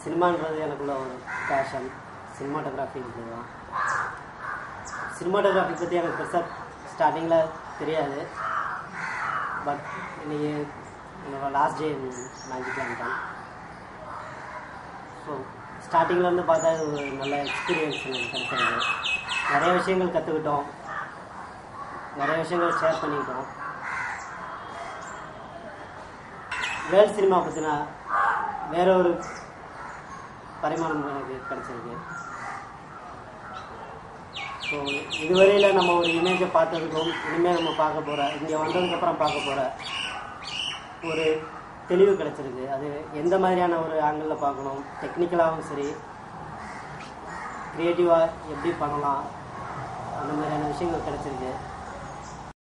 சினிமான்றது எனக்குள்ள ஒரு பேஷன் சினிமாட்டோகிராஃபின்றது தான் சினிமாட்டோகிராஃபி பற்றி எனக்கு பெருசாக ஸ்டார்டிங்கில் தெரியாது பட் இன்னைக்கு என்னோட லாஸ்ட் டே மேஜிக் வந்துட்டேன் ஸோ ஸ்டார்டிங்லேருந்து பார்த்தா இது ஒரு நல்ல எக்ஸ்பீரியன்ஸ் எனக்கு கிடைச்சிருக்கு நிறைய விஷயங்கள் கற்றுக்கிட்டோம் நிறைய விஷயங்கள் ஷேர் பண்ணிக்கிட்டோம் வேர்ல்ட் சினிமா பற்றின வேற ஒரு பரிமாணம் எனக்கு கிடைச்சிருக்கு ஸோ இதுவரையில் நம்ம ஒரு இமேஜை பார்த்ததுக்கும் இனிமேல் நம்ம பார்க்க போகிற இங்கே வந்ததுக்கப்புறம் பார்க்க போகிற ஒரு தெளிவு கிடைச்சிருக்கு அது எந்த மாதிரியான ஒரு ஆங்கிளில் பார்க்கணும் டெக்னிக்கலாகவும் சரி க்ரியேட்டிவாக எப்படி பண்ணலாம் அந்த மாதிரியான விஷயங்கள் கிடைச்சிருக்கு